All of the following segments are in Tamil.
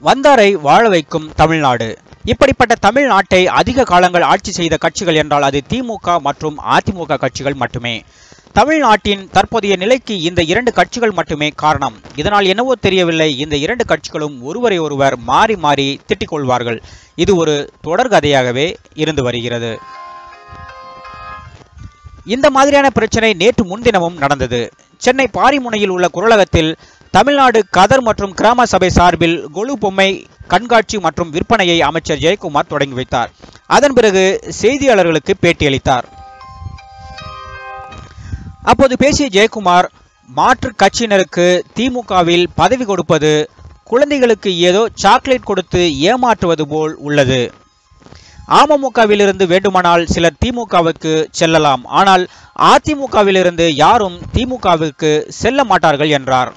வந்தாரை வாழ வைக்கும் தமிழ்நாடு இப்படிப்பட்ட தமிழ்நாட்டை அதிக காலங்கள் ஆட்சி செய்த கட்சிகள் என்றால் அது திமுக மற்றும் அதிமுக கட்சிகள் மட்டுமே தமிழ்நாட்டின் தற்போதைய நிலைக்கு இந்த இரண்டு கட்சிகள் மட்டுமே காரணம் இதனால் என்னவோ தெரியவில்லை இந்த இரண்டு கட்சிகளும் ஒருவரை ஒருவர் மாறி மாறி திட்டிக் கொள்வார்கள் இது ஒரு தொடர்கதையாகவே இருந்து வருகிறது இந்த மாதிரியான பிரச்சனை நேற்று முன்தினமும் நடந்தது சென்னை பாரிமுனையில் உள்ள குரலகத்தில் தமிழ்நாடு கதர் மற்றும் கிராம சபை சார்பில் கொலு பொம்மை கண்காட்சி மற்றும் விற்பனையை அமைச்சர் ஜெயக்குமார் தொடங்கி வைத்தார் அதன் பிறகு செய்தியாளர்களுக்கு பேட்டியளித்தார் அப்போது பேசிய ஜெயக்குமார் மாற்றுக் கட்சியினருக்கு திமுகவில் பதவி கொடுப்பது குழந்தைகளுக்கு ஏதோ சாக்லேட் கொடுத்து ஏமாற்றுவது போல் உள்ளது அமமுகவிலிருந்து வேண்டுமானால் சிலர் திமுகவுக்கு செல்லலாம் ஆனால் அதிமுகவிலிருந்து யாரும் திமுகவுக்கு செல்ல மாட்டார்கள் என்றார்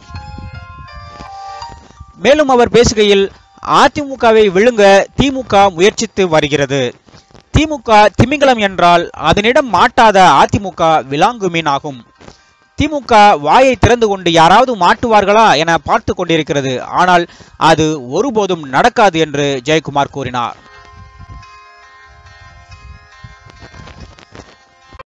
மேலும் அவர் பேசுகையில் அதிமுகவை விழுங்க திமுக முயற்சித்து வருகிறது திமுக திமிங்கலம் என்றால் அதனிடம் மாட்டாத அதிமுக விலாங்கு மீன் ஆகும் திமுக வாயை திறந்து கொண்டு யாராவது மாட்டுவார்களா என பார்த்து கொண்டிருக்கிறது ஆனால் அது ஒருபோதும் நடக்காது என்று ஜெயக்குமார் கூறினார்